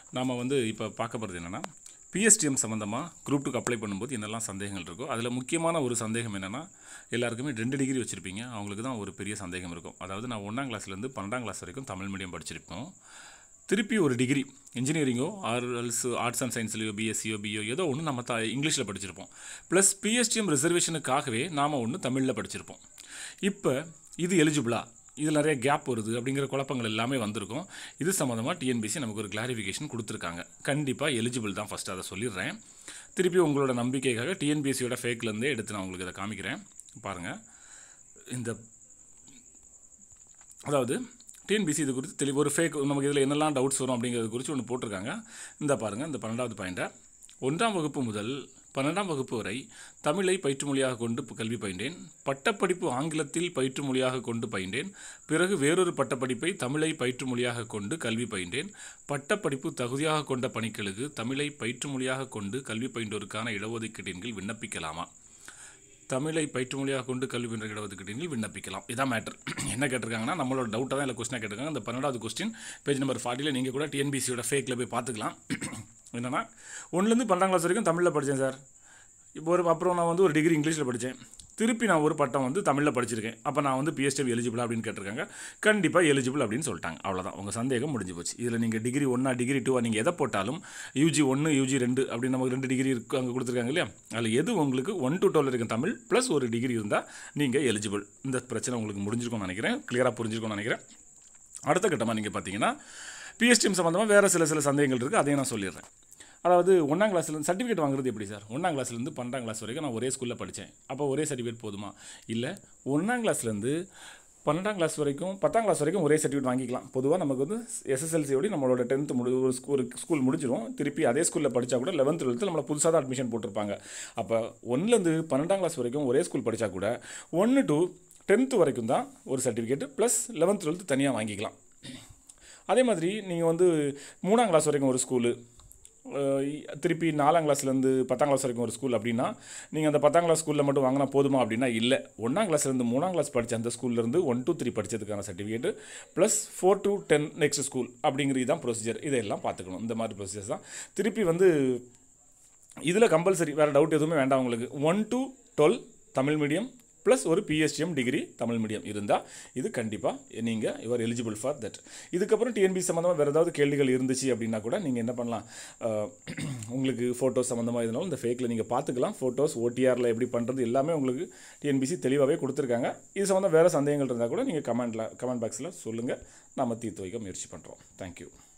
நாம் வந்து இப்போ பார்க்க போகிறது என்னென்னா பிஎஸ்டிஎம் சம்மந்தமாக குரூப் டூக்கு அப்ளை பண்ணும்போது என்னெல்லாம் சந்தேகங்கள் இருக்கோ அதில் முக்கியமான ஒரு சந்தேகம் என்னென்னா எல்லாருக்குமே ரெண்டு டிகிரி வச்சுருப்பீங்க அவங்களுக்கு தான் ஒரு பெரிய சந்தேகம் இருக்கும் அதாவது நான் ஒன்றாம் கிளாஸ்லேருந்து பன்னெண்டாம் கிளாஸ் வரைக்கும் தமிழ் மீடியம் படிச்சிருப்போம் திருப்பி ஒரு டிகிரி இன்ஜினியரிங்கோ ஆர்எல்ஸ் ஆர்ட்ஸ் அண்ட் சயின்ஸ்லையோ பிஎஸ்சியோ பிஓ ஏதோ ஒன்று நம்ம த இங்கிலீஷில் படிச்சிருப்போம் ப்ளஸ் பிஎஸ்டிஎம் ரிசர்வேஷனுக்காகவே நாம் ஒன்று தமிழில் படிச்சிருப்போம் இப்போ இது எலிஜிபிளா இதில் நிறைய கேப் வருது அப்படிங்கிற குழப்பங்கள் எல்லாமே வந்திருக்கும் இது சம்மந்தமாக டிஎன்பிசி நமக்கு ஒரு கிளாரிஃபிகேஷன் கொடுத்துருக்காங்க கண்டிப்பாக எலிஜிபிள் தான் ஃபஸ்ட்டு அதை சொல்லிடுறேன் திருப்பி உங்களோட நம்பிக்கைக்காக டிஎன்பிசியோட ஃபேக்லேருந்தே எடுத்து நான் உங்களுக்கு இதை காமிக்கிறேன் பாருங்கள் இந்த அதாவது டிஎன்பிசி இது குறித்து தெளிவு ஒரு ஃபேக் நமக்கு இதில் என்னெல்லாம் டவுட்ஸ் வரும் அப்படிங்கிறது குறித்து ஒன்று போட்டிருக்காங்க இந்த பாருங்கள் இந்த பன்னெண்டாவது பாயிண்ட்டை ஒன்றாம் வகுப்பு முதல் பன்னெண்டாம் வகுப்பு வரை தமிழை பயிற்று மொழியாக கொண்டு ப- கல்வி பயின்றேன் பட்டப்படிப்பு ஆங்கிலத்தில் பயிற்று மொழியாக கொண்டு பயின்றேன் பிறகு வேறொரு பட்டப்படிப்பை தமிழை பயிற்று மொழியாக கொண்டு கல்வி பயின்றேன் பட்டப்படிப்பு தகுதியாக கொண்ட பணிகளுக்கு தமிழை பயிற்று மொழியாக கொண்டு கல்வி பயின்றோருக்கான இடஒதுக்கீட்டின் கீழ் விண்ணப்பிக்கலாமா தமிழை பயிற்று மொழியாக கொண்டு கல்வி பயின்ற இடஒதுக்கீட்டில் விண்ணப்பிக்கலாம் இதான் மேட்டர் என்ன கேட்டிருக்காங்கன்னா நம்மளோட டவுட்டாக தான் இல்லை கொஸ்டினாக கேட்டிருக்காங்க இந்த பன்னெண்டாவது கொஸ்டின் பேஜ் நம்பர் ஃபார்ட்டியில் நீங்கள் கூட டிஎன்பிசியோட ஃபேக்கில் போய் பார்த்துக்கலாம் என்னென்னா ஒன்றுலேருந்து பன்னெண்டாம் கிளாஸ் வரைக்கும் தமிழில் படித்தேன் சார் இப்போ ஒரு அப்புறம் நான் வந்து ஒரு டிகிரி இங்கிலீஷில் படித்தேன் திருப்பி நான் ஒரு பட்டம் வந்து தமிழில் படிச்சிருக்கேன் அப்போ நான் வந்து பிஎஸ்டி எலிஜிபிள் அப்படின்னு கேட்டிருக்காங்க கண்டிப்பாக எலிஜிபிள் அப்படின்னு சொல்லிட்டாங்க அவ்வளோதான் உங்கள் சந்தேகம் முடிஞ்சு போச்சு இதில் நீங்கள் டிகிரி ஒன்றா டிகிரி டூவா நீங்கள் எதை போட்டாலும் யூஜி ஒன்று யூஜி ரெண்டு அப்படின்னு நமக்கு ரெண்டு டிகிரி இருக்கு அங்கே கொடுத்துருக்காங்க இல்லையா அதில் எது உங்களுக்கு ஒன் டு டுவெல் இருக்கும் தமிழ் ப்ளஸ் ஒரு டிகிரி இருந்தால் நீங்கள் எலிஜிபிள் இந்த பிரச்சனை உங்களுக்கு முடிஞ்சிருக்கும்னு நினைக்கிறேன் கிளியராக புரிஞ்சிருக்கும்னு நினைக்கிறேன் அடுத்த கட்டமாக நீங்கள் பார்த்தீங்கன்னா பிஎஸ்டிஎம் சம்மந்தமாக வேறு சில சில சந்தேகங்கள் இருக்குது அதையும் நான் சொல்லிடுறேன் அதாவது ஒன்றாம் கிளாஸ்லேருந்து சர்டிஃபிகேட் வாங்குறது எப்படி சார் ஒன்றாம் கிளாஸ்லேருந்து பன்னெண்டாம் கிளாஸ் வரைக்கும் நான் ஒரே ஸ்கூலில் படித்தேன் அப்போ ஒரே சர்டிஃபிகேட் போதுமா இல்லை ஒன்றாம் கிளாஸ்லேருந்து பன்னெண்டாம் கிளாஸ் வரைக்கும் பத்தாம் கிளாஸ் வரைக்கும் ஒரே சர்டிஃபிகேட் வாங்கிக்கலாம் பொதுவாக நமக்கு வந்து எஸ்எஸ்எல்சியோட நம்மளோட டென்த்து முடி ஒரு ஸ்கூல் ஸ்கூல் முடிஞ்சிடும் திருப்பி அதே ஸ்கூலில் படித்தா கூட லெவன்த் டுவெல்த்து நம்மளை புதுசாக தான் அட்மிஷன் போட்டிருப்பாங்க அப்போ ஒன்றுலேருந்து பன்னெண்டாம் கிளாஸ் வரைக்கும் ஒரே ஸ்கூல் படித்தா கூட ஒன்று டு டென்த்து வரைக்கும் தான் ஒரு சர்டிஃபிகேட் ப்ளஸ் லெவன்த் டுவெல்த்து தனியாக வாங்கிக்கலாம் அதே மாதிரி நீங்கள் வந்து மூணாம் கிளாஸ் வரைக்கும் ஒரு ஸ்கூலு திருப்பி நாலாம் கிளாஸ்லேருந்து பத்தாம் கிளாஸ் வரைக்கும் ஒரு ஸ்கூல் அப்படின்னா நீங்கள் அந்த பத்தாம் கிளாஸ் ஸ்கூலில் மட்டும் வாங்கினா போதுமா அப்படின்னா இல்லை ஒன்றாம் கிளாஸ்லேருந்து மூணாம் கிளாஸ் படித்த அந்த ஸ்கூல்லேருந்து ஒன் டூ த்ரீ படித்ததுக்கான certificate plus four to ten next school அப்படிங்கிறது தான் ப்ரொசீஜர் இதெல்லாம் பார்த்துக்கணும் இந்த மாதிரி ப்ரொசீஜர்ஸ் தான் திருப்பி வந்து இதில் கம்பல்சரி வேறு டவுட் எதுவுமே வேண்டாம் உங்களுக்கு one to twelve Tamil medium plus ஒரு பிஎஸ்டிஎம் டிகிரி தமிழ் மீடியம் இருந்தால் இது கண்டிப்பாக நீங்கள் யுவர் எலிஜிபிள் ஃபார் தட் இதுக்கப்புறம் டிஎன்பி சம்மந்தமாக வேறு ஏதாவது கேள்விகள் இருந்துச்சு அப்படின்னா கூட நீங்கள் என்ன பண்ணலாம் அஹ், உங்களுக்கு ஃபோட்டோஸ் சம்மந்தமாக இருந்தாலும் இந்த ஃபேக்கில் நீங்கள் பார்த்துக்கலாம் ஃபோட்டோஸ் ஓடிஆரில் எப்படி பண்ணுறது எல்லாமே உங்களுக்கு டிஎன்பிசி தெளிவாகவே கொடுத்துருக்காங்க இது சம்மந்தம் வேறு சந்தேகங்கள் இருந்தால் கூட நீங்கள் கமெண்ட்டில் கமெண்ட் பாக்ஸில் சொல்லுங்கள் நாம தீர்த்து வைக்க முயற்சி பண்ணுறோம் தேங்க்யூ